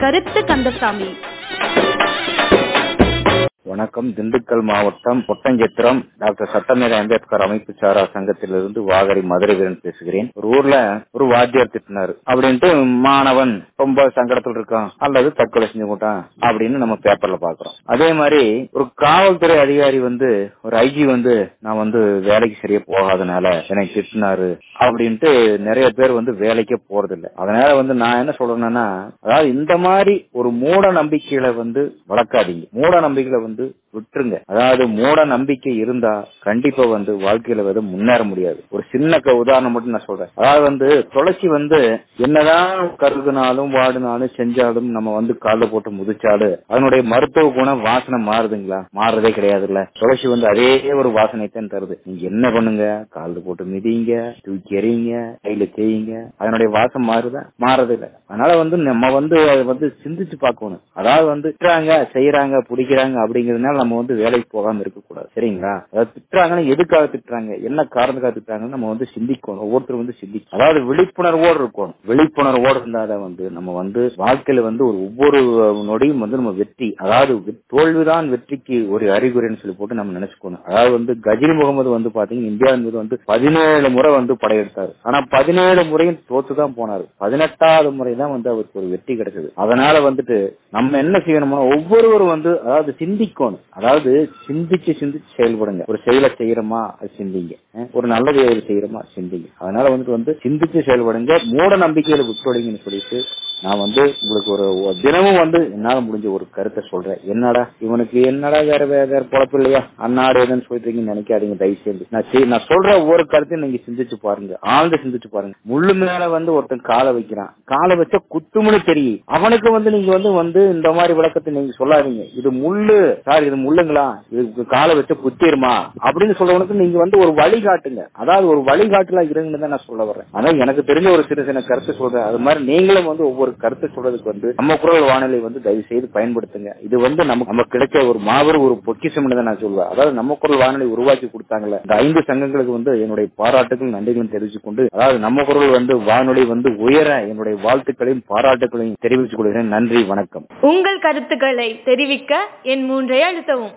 கருத்து கந்தசாமி வணக்கம் திண்டுக்கல் மாவட்டம் பொட்டஞ்சத்திரம் டாக்டர் சட்டமேத அம்பேத்கர் அமைப்பு சாரா சங்கத்திலிருந்து வாகரி மதுரை வீரன் பேசுகிறேன் ஒரு ஊர்ல ஒரு வாத்தியார் திட்டினாரு அப்படின்ட்டு மாணவன் ரொம்ப சங்கடத்தில் இருக்கான் அல்லது தற்கொலை செஞ்சுக்கிட்டான் அப்படின்னு நம்ம பேப்பர்ல பாக்குறோம் அதே மாதிரி ஒரு காவல்துறை அதிகாரி வந்து ஒரு ஐஜி வந்து நான் வந்து வேலைக்கு சரியா போகாதனால என்னை திட்டினாரு அப்படின்ட்டு நிறைய பேர் வந்து வேலைக்கே போறது இல்ல அதனால வந்து நான் என்ன சொல்றேன்னா அதாவது இந்த மாதிரி ஒரு மூட நம்பிக்கைகளை வந்து வளர்க்காதீங்க மூட நம்பிக்கைகளை வந்து விட்டுருங்க அதாவது மூட நம்பிக்கை இருந்தா கண்டிப்பா வந்து வாழ்க்கையில வந்து முன்னேற முடியாது ஒரு சின்ன க- உதாரணம் மட்டும் நான் சொல்றேன் அதாவது வந்து துளசி வந்து என்னதான் கருகுனாலும் வாடினாலும் செஞ்சாலும் நம்ம வந்து கால்ல போட்டு முதிச்சாலும் அதனுடைய மருத்துவ குணம் வாசனை மாறுதுங்களா மாறுறதே கிடையாதுல்ல துளசி வந்து அதே ஒரு வாசனை தான் தருது நீங்க என்ன பண்ணுங்க கால்ல போட்டு மிதிங்க தூக்கி எறியுங்க கையில தேய்ங்க அதனுடைய வாசம் மாறுதா மாறது இல்ல அதனால வந்து நம்ம வந்து அதை வந்து சிந்திச்சு பார்க்கணும் அதாவது வந்து திட்டுறாங்க செய்யறாங்க பிடிக்கிறாங்க அப்படிங்கறதுனால நம்ம வந்து வேலைக்கு போகாம இருக்க கூடாது சரிங்களா அதாவது திட்டுறாங்கன்னா எதுக்காக திட்டுறாங்க என்ன காரணத்துக்காக திட்டுறாங்கன்னு நம்ம வந்து சிந்திக்கணும் ஒவ்வொருத்தரும் வந்து சிந்திக்கணும் அதாவது விழிப்புணர்வோடு இருக்கணும் விழிப்புணர்வோடு இருந்தாதான் வந்து நம்ம வந்து வாழ்க்கையில வந்து ஒரு ஒவ்வொரு நொடியும் வந்து நம்ம வெற்றி அதாவது வெ- தோல்விதான் வெற்றிக்கு ஒரு அறிகுறின்னு சொல்லி போட்டு நம்ம நினைச்சுக்கணும் அதாவது வந்து கஜினி முகமது வந்து பாத்தீங்கன்னா இந்தியாவின் மீது வந்து பதினேழு முறை வந்து படையெடுத்தாரு ஆனா பதினேழு முறையும் தோத்துதான் போனாரு பதினெட்டாவது முறை தான் வந்து அவருக்கு ஒரு வெற்றி கிடைச்சது அதனால வந்துட்டு நம்ம என்ன செய்யணும்னா ஒவ்வொருவரும் வந்து அதாவது சிந்திக்கணும் அதாவது சிந்திச்சு சிந்திச்சு செயல்படுங்க ஒரு செயலை செய்யறோமா அது சிந்திங்க அஹ் ஒரு நல்ல செயல் செய்யறோமா சிந்திங்க அதனால வந்துட்டு வந்து சிந்திச்சு செயல்படுங்க மூட நம்பிக்கையில விட்டுடுங்கன்னு சொல்லிட்டு நான் வந்து உங்களுக்கு ஒரு ஒரு தினமும் வந்து என்னால முடிஞ்ச ஒரு கருத்தை சொல்றேன் என்னடா இவனுக்கு என்னடா வேற வேற வேற பொழப்பு இல்லையா அன்னாடு எதுன்னு சொல்லிட்டு நினைக்காதீங்க தயவு செய்து நான் செய்- நான் சொல்ற ஒவ்வொரு கருத்தையும் நீங்க சிந்திச்சு பாருங்க ஆழ்ந்து சிந்திச்சு பாருங்க முள்ளு மேல வந்து ஒருத்தன் காலை வைக்கிறான் காலை வச்ச குத்துமுன்னு தெரியும் அவனுக்கு வந்து நீங்க வந்து வந்து இந்த மாதிரி விளக்கத்தை நீங்க சொல்லாதீங்க இது முள்ளு சார் இது முள்ளுங்களா இது காலை வச்ச குத்திருமா அப்படின்னு சொல்றவனுக்கு நீங்க வந்து ஒரு வழிகாட்டுங்க அதாவது ஒரு வழிகாட்டுல இருங்கன்னு தான் நான் சொல்ல வர்றேன் ஆனா எனக்கு தெரிஞ்ச ஒரு சிறு சின்ன கருத்து சொல்றேன் அது மாதிரி நீங்களும் வந்து ஒவ்வொரு கருத்து சொல்றதுக்கு வந்து நம்ம குரல் வானொலி வந்து தயவு செய்து பயன்படுத்துங்க இது வந்து நமக்கு நமக்கு கிடைச்ச ஒரு மாபெரும் ஒரு பொக்கிஷம் தான் நான் சொல்லுவேன் அதாவது நம்ம குரல் வானொலி உருவாக்கி கொடுத்தாங்கல்ல இந்த ஐந்து சங்கங்களுக்கு வந்து என்னுடைய பாராட்டுகள் நன்றிகளும் தெரிவித்துக் கொண்டு அதாவது நம்ம குரல் வந்து வானொலி வந்து உயர என்னுடைய வாழ்த்துக்களையும் பாராட்டுகளையும் தெரிவித்துக் கொள்கிறேன் நன்றி வணக்கம் உங்கள் கருத்துக்களை தெரிவிக்க என் மூன்றை அழுத்தவும்